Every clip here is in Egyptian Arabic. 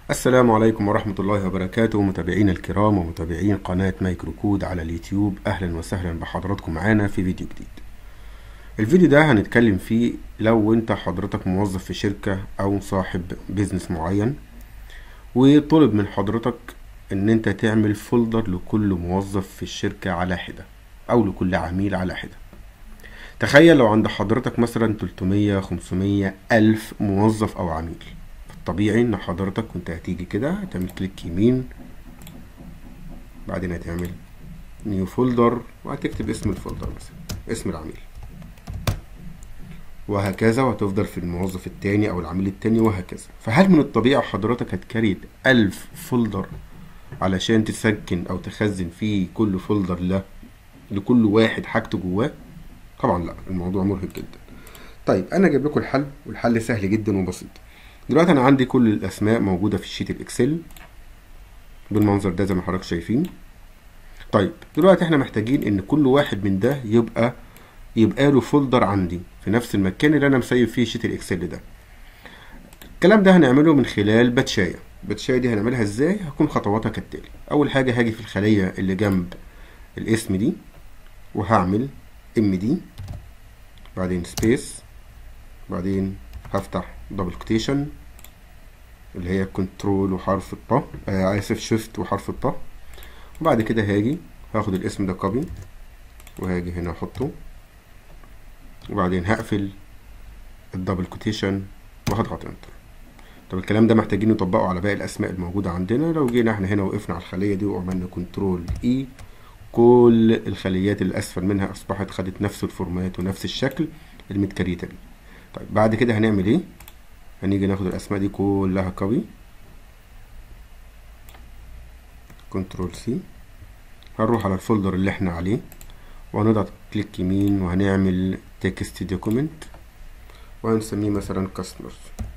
السلام عليكم ورحمة الله وبركاته متابعينا الكرام ومتابعين قناة مايكرو كود على اليوتيوب أهلا وسهلا بحضراتكم معانا في فيديو جديد الفيديو ده هنتكلم فيه لو انت حضرتك موظف في شركة أو صاحب بيزنس معين وطلب من حضرتك ان انت تعمل فولدر لكل موظف في الشركة على حدة أو لكل عميل على حدة تخيل لو عند حضرتك مثلا 300 500 ألف موظف أو عميل طبيعي ان حضرتك كنت هتيجي كده هتعمل كليك يمين بعدين هتعمل نيو فولدر وهتكتب اسم الفولدر مثلا اسم العميل وهكذا وهتفضل في الموظف التاني او العميل التاني وهكذا فهل من الطبيعي حضرتك هتكريت ألف فولدر علشان تسكن او تخزن فيه كل فولدر له لكل واحد حاجته جواه طبعا لا الموضوع مرهق جدا طيب انا جايب لكم الحل والحل سهل جدا وبسيط دلوقتي انا عندي كل الاسماء موجوده في الشيت الاكسل بالمنظر ده زي ما حضرتك شايفين طيب دلوقتي احنا محتاجين ان كل واحد من ده يبقى يبقى له فولدر عندي في نفس المكان اللي انا مسيب فيه شيت الاكسل ده الكلام ده هنعمله من خلال باتشايه الباتشايه دي هنعملها ازاي هكون خطواتها كالتالي اول حاجه هاجي في الخليه اللي جنب الاسم دي وهعمل ام دي بعدين سبيس بعدين هفتح دبل كوتيشن اللي هي كنترول وحرف الطا آه اسف شيفت وحرف الطا وبعد كده هاجي هاخد الاسم ده كوبي وهاجي هنا احطه وبعدين هقفل الدبل كوتيشن وهضغط انتر طب الكلام ده محتاجين نطبقه على باقي الاسماء الموجوده عندنا لو جينا احنا هنا وقفنا على الخليه دي وعملنا كنترول اي كل الخليات اللي اسفل منها اصبحت خدت نفس الفورمات ونفس الشكل المتكريته دي طيب بعد كده هنعمل ايه هنيجي ناخد الاسماء دي كلها كوبي كنترول سي هنروح على الفولدر اللي احنا عليه وهنضغط كليك يمين وهنعمل تكست دوكيمنت وهنسميه مثلا كاستمرز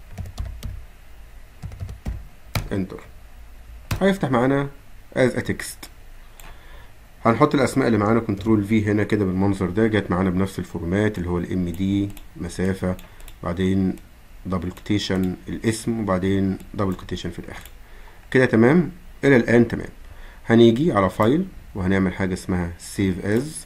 انتر هيفتح معانا از ا تكست هنحط الاسماء اللي معانا كنترول في هنا كده بالمنظر ده جت معانا بنفس الفورمات اللي هو الام دي مسافه بعدين دبل كوتيشن الاسم وبعدين دبل كوتيشن في الاخر كده تمام الى الان تمام هنيجي على فايل وهنعمل حاجه اسمها سيف از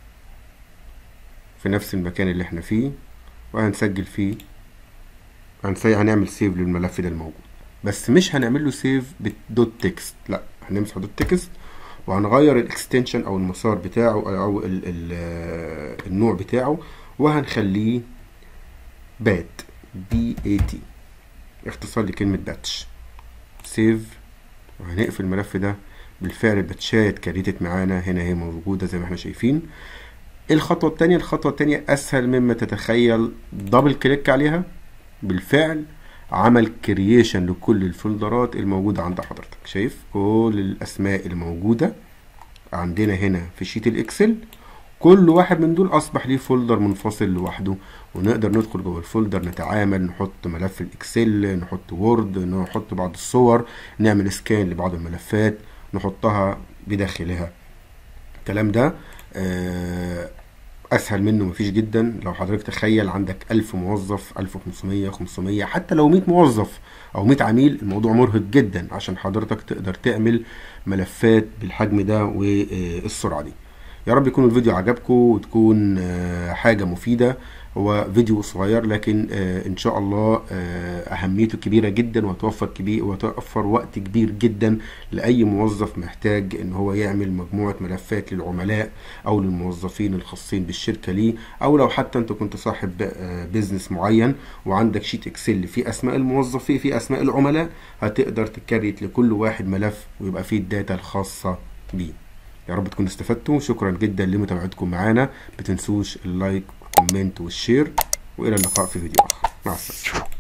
في نفس المكان اللي احنا فيه وهنسجل فيه هنسي هنعمل سيف للملف ده الموجود بس مش هنعمل له سيف بالدوت تكست لا هنمسح دوت تكست وهنغير الاكستنشن او المسار بتاعه او ال ال النوع بتاعه وهنخليه بات بي اي تي اختصار لكلمة باتش سيف وهنقفل الملف ده بالفعل الباتشاية اتكريتت معانا هنا هي موجودة زي ما احنا شايفين الخطوة التانية الخطوة التانية اسهل مما تتخيل دبل كليك عليها بالفعل عمل كرييشن لكل الفولدرات الموجودة عند حضرتك شايف كل الأسماء الموجودة عندنا هنا في شيت الإكسل كل واحد من دول أصبح ليه فولدر منفصل لوحده ونقدر ندخل جوه الفولدر نتعامل نحط ملف الإكسل نحط وورد نحط بعض الصور نعمل سكان لبعض الملفات نحطها بداخلها الكلام ده آه اسهل منه مفيش جدا لو حضرتك تخيل عندك 1000 موظف 1500 500 حتى لو 100 موظف او 100 عميل الموضوع مرهق جدا عشان حضرتك تقدر تعمل ملفات بالحجم ده والسرعه دي يا رب يكون الفيديو عجبكم وتكون حاجه مفيده هو فيديو صغير لكن ان شاء الله اهميته كبيره جدا وهتوفر كبير وتوفر وقت كبير جدا لاي موظف محتاج ان هو يعمل مجموعه ملفات للعملاء او للموظفين الخاصين بالشركه ليه او لو حتى انت كنت صاحب بيزنس معين وعندك شيت اكسل فيه اسماء الموظفين فيه اسماء العملاء هتقدر تكريت لكل واحد ملف ويبقى فيه الداتا الخاصه بيه يا رب تكونوا استفدتوا شكرا جدا لمتابعتكم معانا بتنسوش اللايك والكومنت والشير والى اللقاء في فيديو اخر مع السلامه